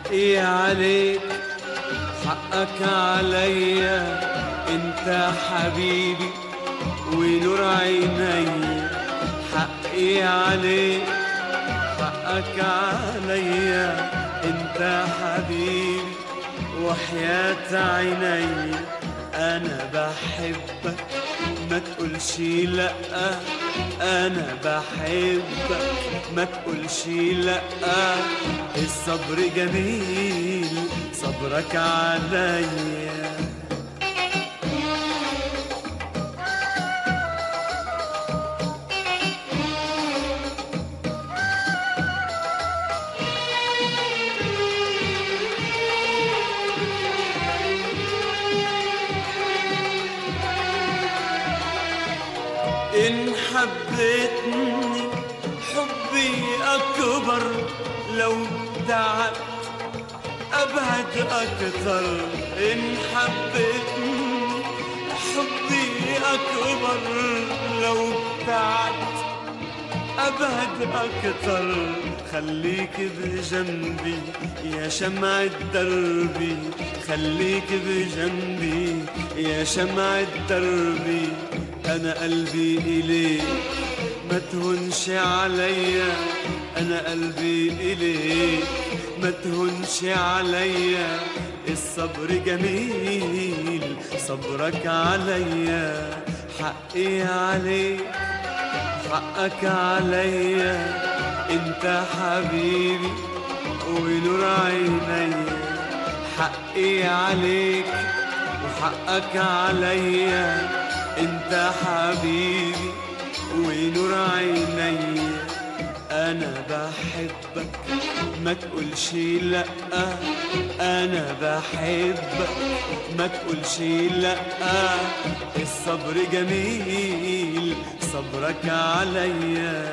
حقي عليك حقك عليا انت حبيبي ونور عيني حقي عليك حقك عليا انت حبيبي وحياة عيني انا بحبك ما تقولش لا انا بحبك ما تقولش لا الصبر جميل صبرك عليا إن حبيتني حبي أكبر لو تعبت أبعد أكثر إن حبيتني حبي أكبر لو تعبت أبعد أكثر خليك بجنبي يا شمع دربي خليك بجنبي يا شمع دربي أنا قلبي إليك ما تهونش عليا أنا قلبي إليك ما تهونش عليا الصبر جميل صبرك عليا حقي عليك حقك عليا انت حبيبي ونور عيني حقي عليك وحقك عليا انت حبيبي ونور عيني انا بحبك ما تقولش لا انا بحبك ما تقولش لا الصبر جميل صبرك عليا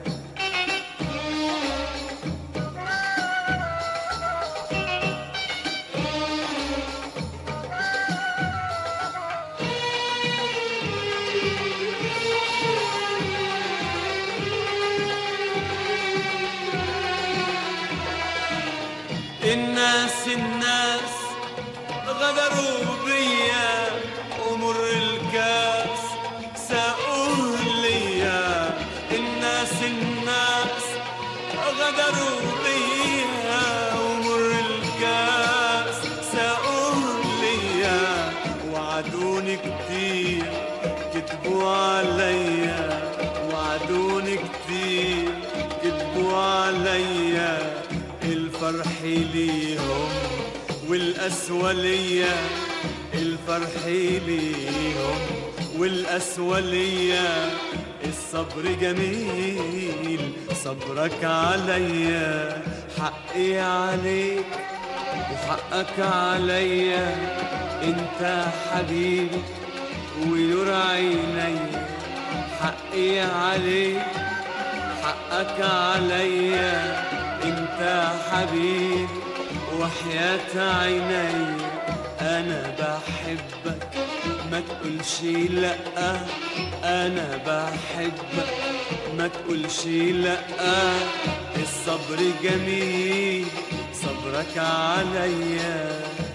الناس الناس غدروا بيا ومر الكاس ساقوه ليا الناس الناس غدروا بيا ومر الكاس ساقوه ليا وعدوني كتير كتبوا عليا وعدوني كتير كتبوا عليا الفرح ليهم والقسوة ليا الفرح ليهم والقسوة ليا الصبر جميل صبرك عليا حقي عليك وحقك عليا انت حبيبي ونور عيني حقي عليك حقك عليا انت حبيبي وحياة عيني انا بحبك ما تقولش لا انا بحبك ما تقولش لا الصبر جميل صبرك عليا